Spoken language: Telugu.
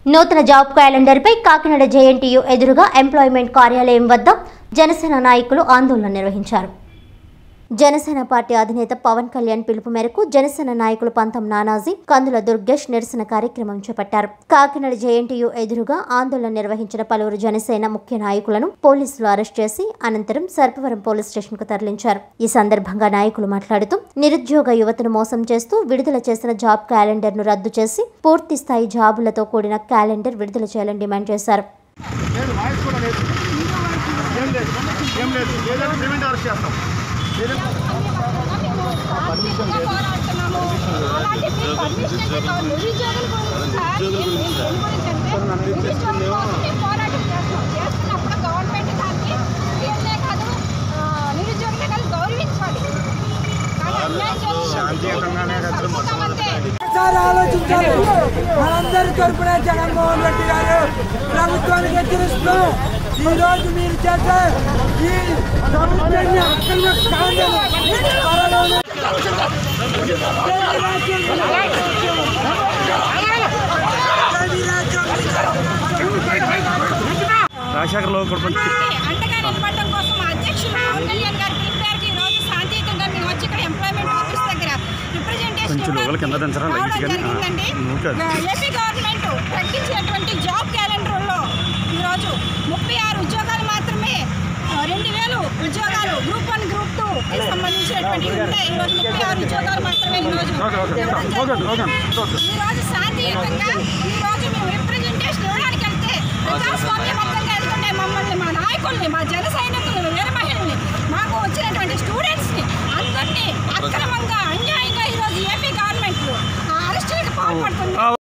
నూతన జాబ్ క్యాలెండర్పై కాకినాడ జేఎన్టీయూ ఎదురుగా ఎంప్లాయ్మెంట్ కార్యాలయం వద్ద జనసేన నాయకులు ఆందోళన నిర్వహించారు జనసేన పార్టీ అధినేత పవన్ కళ్యాణ్ పిలుపు మేరకు జనసేన నాయకులు పంతం నానాజీ కందుల దుర్గేష్ నిరసన కార్యక్రమం చేపట్టారు కాకినాడ జేఎన్టీయూ ఎదురుగా ఆందోళన నిర్వహించిన పలువురు జనసేన ముఖ్య నాయకులను పోలీసులు అరెస్ట్ చేసి అనంతరం సర్పవరం పోలీస్ స్టేషన్ కు తరలించారు ఈ సందర్భంగా నాయకులు మాట్లాడుతూ నిరుద్యోగ యువతను మోసం చేస్తూ విడుదల చేసిన జాబ్ క్యాలెండర్ ను రద్దు చేసి పూర్తి స్థాయి జాబులతో కూడిన క్యాలెండర్ విడుదల చేయాలని డిమాండ్ చేశారు లేదు వాయిస్ కూడా లేదు ఏం లేదు ఏం లేదు ఏదైనా పేమెంట్ అరెస్ట్ చేస్తాం శాంతియుతంగానే కదా ఒకసారి ఆలోచించాలి మనందరి తరపున జగన్మోహన్ రెడ్డి గారు ప్రభుత్వానికి హెచ్చరిస్తూ ఈ రోజు మీరు చేసే ఈ ప్రభుత్వాన్ని అక్రమ కాంగ్రెస్ త్వరలోనే రాజశేఖర్ లో కూడా అండగా నిలబడడం కోసం మా అధ్యక్షులు పవన్ కళ్యాణ్ గారి పిలుపు మేరకు ఈ రోజు శాంతియుతంగా మేము వచ్చి ఇక్కడ ఎంప్లాయ్మెంట్ ఆఫీస్ దగ్గర రిప్రజెంటేషన్ కొంచెం లోపల కింద దించరా? లైట్స్ కానీ? జరిగిందండి ఆ, ఓకే. ఏపీ గవర్నమెంట్ ప్రకటించినటువంటి జాబ్ క్యాలెండర్లో ఈరోజు ముప్పై ఆరు ఉద్యోగాలు మాత్రమే ఆ, రెండు వేలు ఉద్యోగాలు గ్రూప్ వన్ గ్రూప్ టూ సంబంధించినటువంటి ఉంటాయి ఈరోజు ముప్పై ఆరు ఉద్యోగాలు మాత్రమే ఈరోజు ఇవ్వడం జరిగింది. ఈ రోజు శాంతియుతంగా ఈ రోజు మేము రిప్రజెంటేషన్ ఇవ్వడానికి వెళ్తే ప్రజాస్వామ్యబద్ధంగా వెళ్తుండే మమ్మల్ని మా నాయకుల్ని మా జనసేన